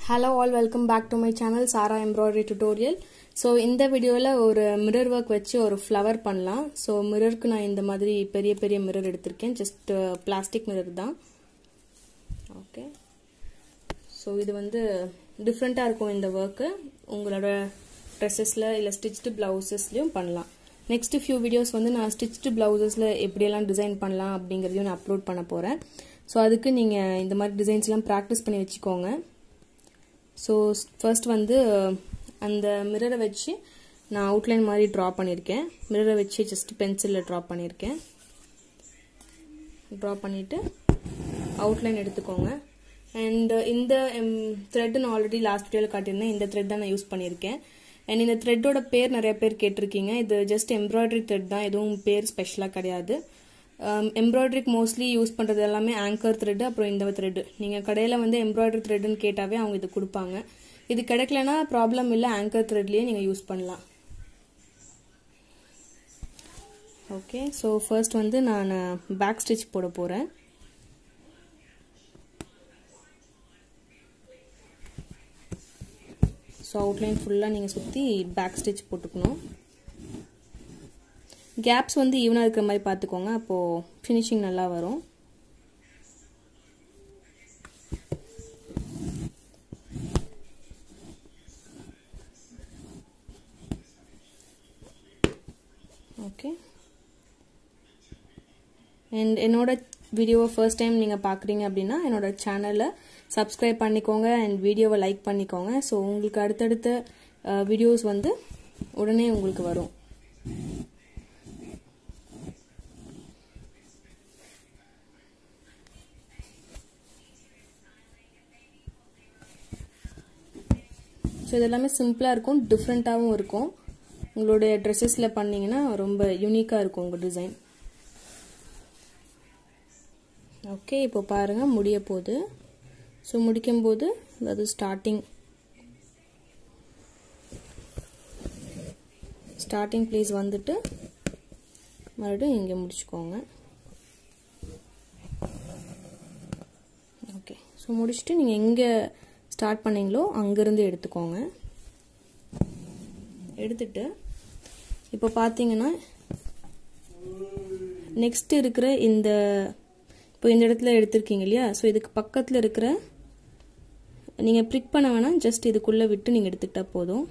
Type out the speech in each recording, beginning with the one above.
Hello all welcome back to my channel Sara embroidery tutorial so இந்த வீடியோவில் ஒரு mirror work வச்சு ஒரு ஃப்ளவர் பண்ணலாம் ஸோ மிரருக்கு நான் இந்த மாதிரி பெரிய பெரிய மிரர் எடுத்திருக்கேன் ஜஸ்ட் பிளாஸ்டிக் மிரர் தான் ஓகே ஸோ இது வந்து டிஃப்ரெண்ட்டாக இருக்கும் இந்த ஒர்க்கு உங்களோட ட்ரெஸ்ஸஸில் இல்லை ஸ்டிச்டு ப்ளவுசஸ்லையும் பண்ணலாம் நெக்ஸ்ட் ஃபியூ வீடியோஸ் வந்து நான் ஸ்டிச்டு ப்ளவுசஸில் எப்படியெல்லாம் டிசைன் பண்ணலாம் அப்படிங்கிறதையும் நான் அப்லோட் பண்ண போகிறேன் ஸோ அதுக்கு நீங்கள் இந்த மாதிரி டிசைன்ஸ்லாம் ப்ராக்டிஸ் பண்ணி வச்சுக்கோங்க ஸோ ஃபர்ஸ்ட் வந்து அந்த மிரரை வச்சு நான் அவுட்லைன் மாதிரி ட்ரா பண்ணியிருக்கேன் மிரரை வச்சு ஜஸ்ட் பென்சிலில் ட்ரா பண்ணியிருக்கேன் ட்ரா பண்ணிவிட்டு அவுட்லைன் எடுத்துக்கோங்க அண்ட் இந்த த்ரெட் நான் ஆல்ரெடி லாஸ்ட் வீடியோவில் காட்டியிருந்தேன் இந்த த்ரெட் தான் நான் யூஸ் பண்ணியிருக்கேன் அண்ட் இந்த த்ரெட்டோட பேர் நிறைய பேர் கேட்டிருக்கீங்க இது ஜஸ்ட் எம்ப்ராய்டரி த்ரெட் தான் எதுவும் பேர் ஸ்பெஷலாக கிடையாது எம்ப்ராய்டரிக்கு மோஸ்ட்லி யூஸ் பண்ணுறது எல்லாமே ஆங்கர் த்ரெட்டு அப்புறம் இந்த த்ரெட்டு நீங்கள் கடையில் வந்து எம்ப்ராய்டரி த்ரெட்டுன்னு கேட்டாவே அவங்க இது கொடுப்பாங்க இது கிடைக்கலனா ப்ராப்ளம் இல்லை ஆங்கர் த்ரெட்லேயே நீங்கள் யூஸ் பண்ணலாம் ஓகே ஸோ ஃபர்ஸ்ட் வந்து நான் பேக் ஸ்டிச் போட போகிறேன் ஸோ அவுட்லைன் ஃபுல்லாக நீங்கள் சுற்றி பேக் ஸ்டிச் போட்டுக்கணும் கேப்ஸ் வந்து ஈவனாக இருக்கிற மாதிரி பார்த்துக்கோங்க அப்போது ஃபினிஷிங் நல்லா வரும் ஓகே அண்ட் என்னோட வீடியோவை ஃபர்ஸ்ட் டைம் நீங்கள் பார்க்குறீங்க அப்படின்னா என்னோட சேனலை சப்ஸ்கிரைப் பண்ணிக்கோங்க அண்ட் வீடியோவை லைக் பண்ணிக்கோங்க ஸோ உங்களுக்கு அடுத்தடுத்த வீடியோஸ் வந்து உடனே உங்களுக்கு வரும் ஸோ இதெல்லாமே சிம்பிளாக இருக்கும் டிஃப்ரெண்ட்டாகவும் இருக்கும் உங்களுடைய ட்ரெஸ்ஸஸில் பண்ணிங்கன்னா ரொம்ப யூனிக்காக இருக்கும் உங்கள் டிசைன் ஓகே இப்போ பாருங்கள் முடிய போகுது ஸோ முடிக்கும்போது அதாவது ஸ்டார்டிங் ஸ்டார்டிங் ப்ளேஸ் வந்துட்டு மறுபடியும் இங்கே முடிச்சுக்கோங்க ஓகே ஸோ முடிச்சுட்டு நீங்கள் எங்கே ஸ்டார்ட் பண்ணீங்களோ அங்கேருந்து எடுத்துக்கோங்க எடுத்துட்டு இப்போ பார்த்தீங்கன்னா நெக்ஸ்ட் இருக்கிற இந்த இப்போ இந்த இடத்துல எடுத்திருக்கீங்க இல்லையா ஸோ இதுக்கு பக்கத்தில் இருக்கிற நீங்கள் ப்ரிக் பண்ண வேணாம் ஜஸ்ட் இதுக்குள்ளே விட்டு நீங்கள் எடுத்துக்கிட்டால் போதும்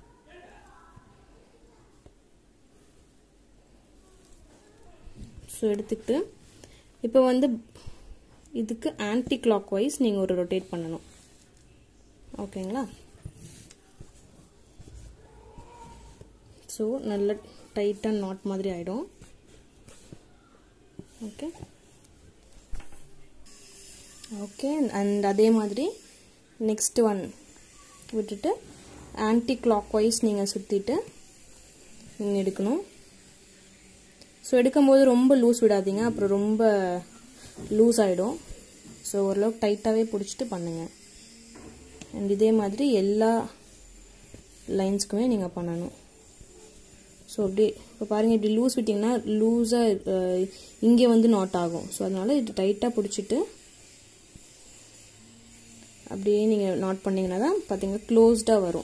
ஸோ எடுத்துக்கிட்டு இப்போ வந்து இதுக்கு ஆன்டி கிளாக் வைஸ் நீங்கள் ஒரு ரொட்டேட் பண்ணணும் ஓகேங்களா ஸோ நல்ல டைட்டாக நாட் மாதிரி ஆகிடும் ஓகே ஓகே அண்ட் அதே மாதிரி நெக்ஸ்ட் ஒன் விட்டுட்டு ஆன்டி கிளாக் வைஸ் நீங்கள் சுற்றிட்டு நீங்கள் எடுக்கணும் ஸோ எடுக்கும்போது ரொம்ப லூஸ் விடாதீங்க அப்புறம் ரொம்ப லூஸ் ஆகிடும் ஸோ ஓரளவுக்கு டைட்டாகவே பிடிச்சிட்டு பண்ணுங்கள் அண்ட் இதே மாதிரி எல்லா லைன்ஸ்க்குமே நீங்கள் பண்ணணும் ஸோ அப்படி இப்போ பாருங்கள் இப்படி லூஸ் விட்டிங்கன்னா லூஸாக இங்கே வந்து நாட் ஆகும் ஸோ அதனால் இது டைட்டாக பிடிச்சிட்டு அப்படியே நீங்கள் நாட் பண்ணிங்கன்னா தான் பார்த்தீங்கன்னா க்ளோஸ்டாக வரும்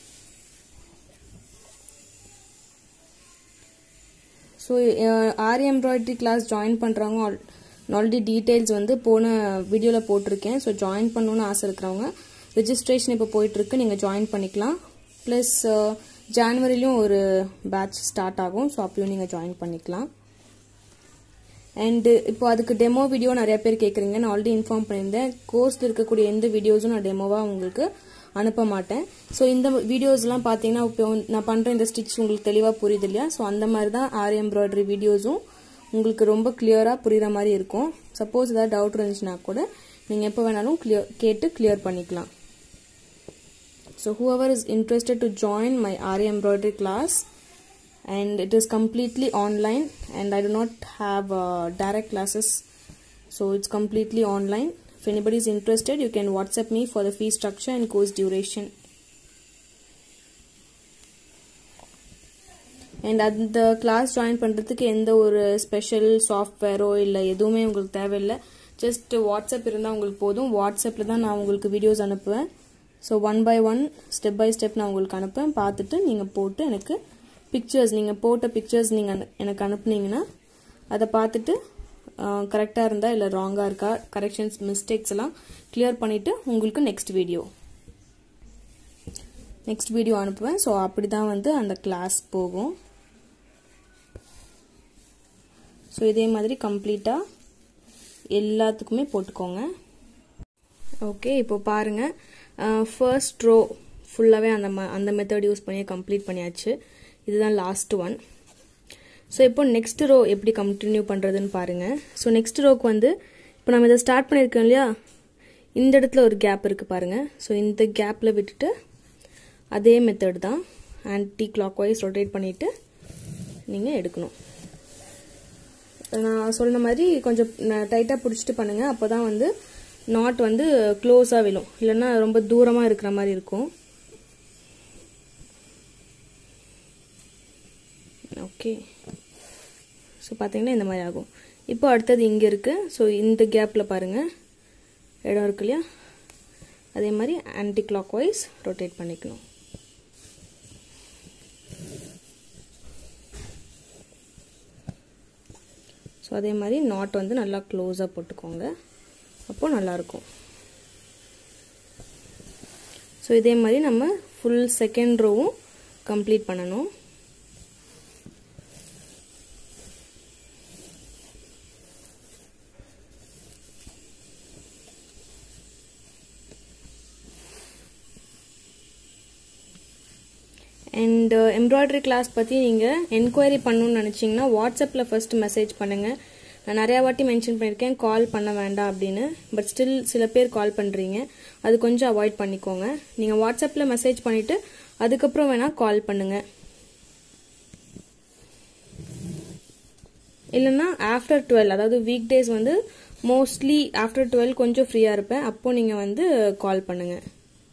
so aari embroidery class join பண்ணுறவங்க ஆல்ரெடி டீட்டெயில்ஸ் வந்து போன வீடியோவில் போட்டிருக்கேன் ஸோ ஜாயின் பண்ணணுன்னு ஆசை இருக்கிறவங்க ரிஜிஸ்ட்ரேஷன் இப்போ போயிட்டுருக்கு நீங்கள் ஜாயின் பண்ணிக்கலாம் ப்ளஸ் ஜான்வரிலையும் ஒரு பேட்ச் ஸ்டார்ட் ஆகும் ஸோ அப்பயும் நீங்கள் ஜாயின் பண்ணிக்கலாம் அண்டு இப்போ அதுக்கு டெமோ வீடியோ நிறைய பேர் கேட்குறீங்க நான் ஆல்ரெடி இன்ஃபார்ம் பண்ணியிருந்தேன் கோர்ஸில் இருக்கக்கூடிய எந்த வீடியோஸும் நான் டெமோவாக உங்களுக்கு அனுப்ப மாட்டேன் ஸோ இந்த வீடியோஸ்லாம் பார்த்தீங்கன்னா இப்போ நான் பண்ணுற இந்த ஸ்டிச் உங்களுக்கு தெளிவாக புரியுது இல்லையா ஸோ அந்த மாதிரி தான் ஆரி எம்ப்ராய்டரி வீடியோஸும் உங்களுக்கு ரொம்ப கிளியராக புரிகிற மாதிரி இருக்கும் சப்போஸ் ஏதாவது டவுட் இருந்துச்சுன்னா கூட நீங்கள் எப்போ வேணாலும் கிளியர் கேட்டு கிளியர் பண்ணிக்கலாம் So whoever is interested to join my Ari embroidery class and it is completely online and I do not have uh, direct classes so it's completely online. If anybody is interested you can WhatsApp me for the fee structure and course duration. And அந்த class join பண்ணுறதுக்கு எந்த ஒரு special சாஃப்ட்வேரோ இல்லை எதுவுமே உங்களுக்கு தேவையில்லை just WhatsApp இருந்தால் உங்களுக்கு போதும் வாட்ஸ்அப்பில் தான் நான் உங்களுக்கு வீடியோஸ் அனுப்புவேன் so one by one step by step நான் உங்களுக்கு அனுப்பேன் பார்த்துட்டு நீங்கள் போட்டு எனக்கு பிக்சர்ஸ் நீங்கள் போட்ட பிக்சர்ஸ் நீங்கள் எனக்கு அனுப்புனீங்கன்னா அதை பார்த்துட்டு கரெக்டாக இருந்தால் இல்லை ராங்காக இருக்கா கரெக்ஷன்ஸ் மிஸ்டேக்ஸ் எல்லாம் கிளியர் பண்ணிவிட்டு உங்களுக்கு நெக்ஸ்ட் வீடியோ நெக்ஸ்ட் வீடியோ அனுப்புவேன் ஸோ அப்படி தான் வந்து அந்த கிளாஸ் போகும் ஸோ இதே மாதிரி கம்ப்ளீட்டாக எல்லாத்துக்குமே போட்டுக்கோங்க ஓகே இப்போ பாருங்கள் ஃபர்ஸ்ட் ரோ ஃபுல்லாகவே அந்த அந்த மெத்தட் யூஸ் பண்ணி கம்ப்ளீட் பண்ணியாச்சு இதுதான் லாஸ்ட் ஒன் ஸோ இப்போ நெக்ஸ்ட் ரோ எப்படி கண்டினியூ பண்ணுறதுன்னு பாருங்கள் ஸோ நெக்ஸ்ட் ரோக்கு வந்து இப்போ நம்ம இதை ஸ்டார்ட் பண்ணியிருக்கோம் இல்லையா இந்த இடத்துல ஒரு கேப் இருக்குது பாருங்கள் ஸோ இந்த கேப்பில் விட்டுட்டு அதே மெத்தட் தான் ஆன்டி கிளாக் வைஸ் ரொட்டேட் பண்ணிவிட்டு நீங்கள் எடுக்கணும் நான் சொன்ன மாதிரி கொஞ்சம் டைட்டாக பிடிச்சிட்டு பண்ணுங்கள் அப்போ தான் வந்து நாட் வந்து க்ளோஸாக விழும் இல்லைன்னா ரொம்ப தூரமாக இருக்கிற மாதிரி இருக்கும் ஓகே ஸோ பார்த்தீங்கன்னா இந்த மாதிரி ஆகும் இப்போ அடுத்தது இங்கே இருக்குது ஸோ இந்த கேப்பில் பாருங்கள் இடம் இருக்கு இல்லையா அதே மாதிரி ஆன்டி கிளாக் வைஸ் ரொட்டேட் பண்ணிக்கணும் ஸோ அதே மாதிரி நாட் வந்து நல்லா க்ளோஸாக போட்டுக்கோங்க அப்போது நல்லாயிருக்கும் ஸோ இதே மாதிரி நம்ம ஃபுல் செகண்ட் ரோவும் கம்ப்ளீட் பண்ணணும் அண்ட் எம்ப்ராய்டரி கிளாஸ் பற்றி நீங்கள் என்கொயரி பண்ணணும்னு நினச்சிங்கன்னா வாட்ஸ்அப்பில் ஃபஸ்ட் மெசேஜ் பண்ணுங்கள் நான் நிறையா வாட்டி மென்ஷன் பண்ணியிருக்கேன் கால் பண்ண வேண்டாம் அப்படின்னு பட் ஸ்டில் சில பேர் கால் பண்ணுறீங்க அது கொஞ்சம் அவாய்ட் பண்ணிக்கோங்க நீங்கள் வாட்ஸ்அப்பில் மெசேஜ் பண்ணிவிட்டு அதுக்கப்புறம் வேணால் கால் பண்ணுங்கள் இல்லைன்னா ஆஃப்டர் டுவெல் அதாவது வீக் டேஸ் வந்து மோஸ்ட்லி ஆஃப்டர் டுவெல் கொஞ்சம் ஃப்ரீயாக இருப்பேன் அப்போது நீங்கள் வந்து கால் பண்ணுங்கள்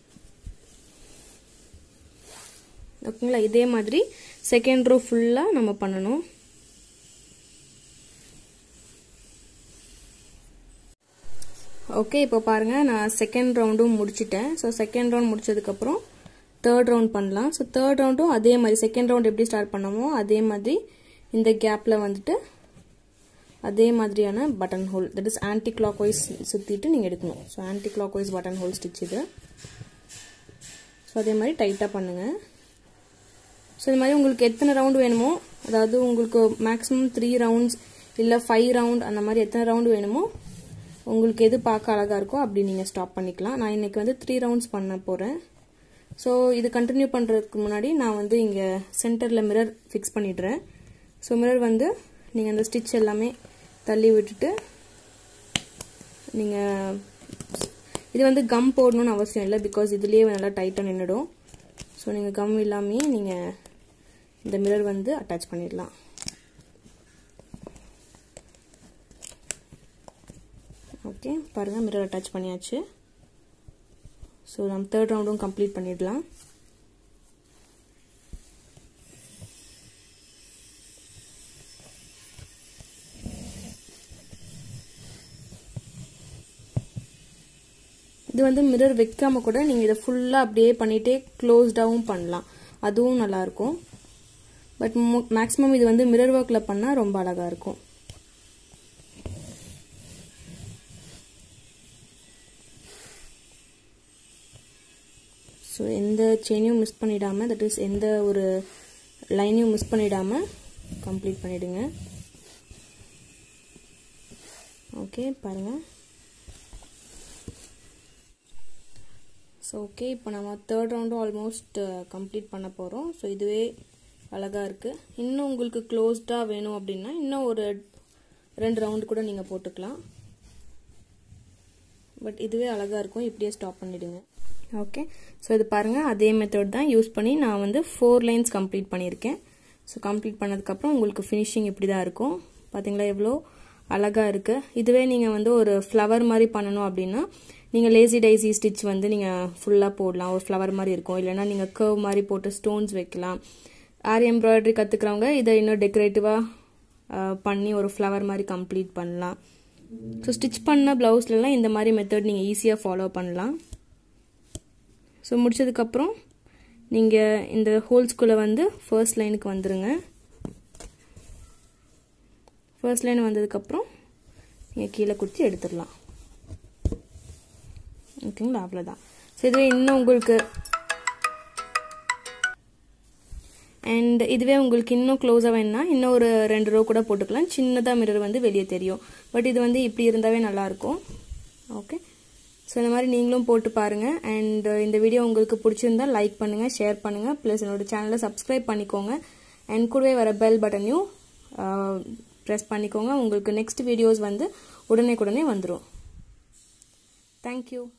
ஓகேங்களா இதே மாதிரி செகண்ட் ரோ ஃபுல்லாக நம்ம பண்ணணும் ஓகே இப்போ பாருங்கள் நான் செகண்ட் ரவுண்டும் முடிச்சிட்டேன் ஸோ செகண்ட் ரவுண்ட் முடிச்சதுக்கப்புறம் தேர்ட் ரவுண்ட் பண்ணலாம் ஸோ தேர்ட் ரவுண்டும் அதே மாதிரி செகண்ட் ரவுண்ட் எப்படி ஸ்டார்ட் பண்ணமோ அதே மாதிரி இந்த கேப்பில் வந்துட்டு அதே மாதிரியான button hole that is anticlockwise சுற்றிட்டு நீங்கள் எடுக்கணும் so anticlockwise button hole stitch இது ஸோ அதே மாதிரி டைட்டாக பண்ணுங்கள் ஸோ இது மாதிரி உங்களுக்கு எத்தனை ரவுண்ட் வேணுமோ அதாவது உங்களுக்கு மேக்ஸிமம் த்ரீ ரவுண்ட்ஸ் இல்லை ஃபைவ் ரவுண்ட் அந்த மாதிரி எத்தனை ரவுண்ட் வேணுமோ உங்களுக்கு எது பார்க்க அழகாக இருக்கோ அப்படி நீங்கள் ஸ்டாப் பண்ணிக்கலாம் நான் இன்றைக்கி வந்து த்ரீ ரவுண்ட்ஸ் பண்ண போகிறேன் ஸோ இது கண்டினியூ பண்ணுறதுக்கு முன்னாடி நான் வந்து இங்கே சென்டரில் மிரர் ஃபிக்ஸ் பண்ணிடுறேன் ஸோ மிரர் வந்து நீங்கள் அந்த ஸ்டிச் எல்லாமே தள்ளி விட்டுட்டு நீங்கள் இது வந்து கம் போடணும்னு அவசியம் இல்லை பிகாஸ் இதுலேயே நல்லா டைட்டாக நின்றுடும் ஸோ நீங்கள் கம் இல்லாமையே நீங்கள் இந்த மிரர் வந்து அட்டாச் பண்ணிடலாம் ஓகே பாருங்கள் மிரர் அட்டாச் பண்ணியாச்சு ஸோ நம்ம தேர்ட் ரவுண்டும் கம்ப்ளீட் பண்ணிடலாம் இது வந்து மிரர் வைக்காம கூட நீங்கள் இதை ஃபுல்லாக அப்படியே பண்ணிகிட்டே க்ளோஸ்டாகவும் பண்ணலாம் அதுவும் நல்லாயிருக்கும் பட் மேக்ஸிமம் இது வந்து மிரர் ஒர்க்கில் பண்ணால் ரொம்ப அழகாக இருக்கும் ஸோ எந்த செயினையும் மிஸ் பண்ணிடாமல் தட் இஸ் எந்த ஒரு லைனையும் மிஸ் பண்ணிடாமல் கம்ப்ளீட் பண்ணிவிடுங்க ஓகே பாருங்கள் ஸோ ஓகே இப்போ நம்ம தேர்ட் ரவுண்டும் ஆல்மோஸ்ட் கம்ப்ளீட் பண்ண போகிறோம் ஸோ இதுவே அழகாக இருக்குது இன்னும் உங்களுக்கு க்ளோஸ்டாக வேணும் அப்படின்னா இன்னும் ஒரு ரெண்டு ரவுண்டு கூட நீங்கள் போட்டுக்கலாம் பட் இதுவே அழகாக இருக்கும் இப்படியே ஸ்டாப் பண்ணிவிடுங்க ஓகே ஸோ இது பாருங்கள் அதே மெத்தட் தான் யூஸ் பண்ணி நான் வந்து ஃபோர் லைன்ஸ் கம்ப்ளீட் பண்ணியிருக்கேன் ஸோ கம்ப்ளீட் பண்ணதுக்கப்புறம் உங்களுக்கு ஃபினிஷிங் இப்படி தான் இருக்கும் பார்த்தீங்களா எவ்வளோ அழகாக இருக்குது இதுவே நீங்கள் வந்து ஒரு ஃப்ளவர் மாதிரி பண்ணணும் அப்படின்னா நீங்கள் லேசி டைசி ஸ்டிச் வந்து நீங்கள் ஃபுல்லாக போடலாம் ஒரு ஃப்ளவர் மாதிரி இருக்கும் இல்லைனா நீங்கள் கர்வ் மாதிரி போட்டு ஸ்டோன்ஸ் வைக்கலாம் ஆரி எம்ப்ராய்டரி கற்றுக்கிறவங்க இதை இன்னும் டெக்கரேட்டிவாக பண்ணி ஒரு ஃப்ளவர் மாதிரி கம்ப்ளீட் பண்ணலாம் ஸோ ஸ்டிச் பண்ண ப்ளவுஸ்லலாம் இந்த மாதிரி மெத்தட் நீங்கள் ஈஸியாக ஃபாலோ பண்ணலாம் ஸோ முடிச்சதுக்கப்புறம் நீங்கள் இந்த ஹோல்ஸ்குள்ளே வந்து ஃபர்ஸ்ட் லைனுக்கு வந்துடுங்க ஃபர்ஸ்ட் லைன் வந்ததுக்கப்புறம் நீங்கள் கீழே குத்தி எடுத்துடலாம் ஓகேங்களா அவ்வளோதான் ஸோ இதுவே இன்னும் உங்களுக்கு அண்ட் இதுவே உங்களுக்கு இன்னும் க்ளோஸாக வேணும்னா இன்னும் ஒரு ரெண்டு ரோ கூட போட்டுக்கலாம் சின்னதாக மிரர் வந்து வெளியே தெரியும் பட் இது வந்து இப்படி இருந்தாவே நல்லாயிருக்கும் ஓகே ஸோ இந்த மாதிரி நீங்களும் போட்டு பாருங்கள் அண்ட் இந்த வீடியோ உங்களுக்கு பிடிச்சிருந்தா லைக் பண்ணுங்கள் ஷேர் பண்ணுங்கள் ப்ளஸ் என்னோட சேனலை சப்ஸ்கிரைப் பண்ணிக்கோங்க அண்ட் கூடவே வர பெல் பட்டனையும் ப்ரெஸ் பண்ணிக்கோங்க உங்களுக்கு நெக்ஸ்ட் வீடியோஸ் வந்து உடனே உடனே வந்துடும் தேங்க்யூ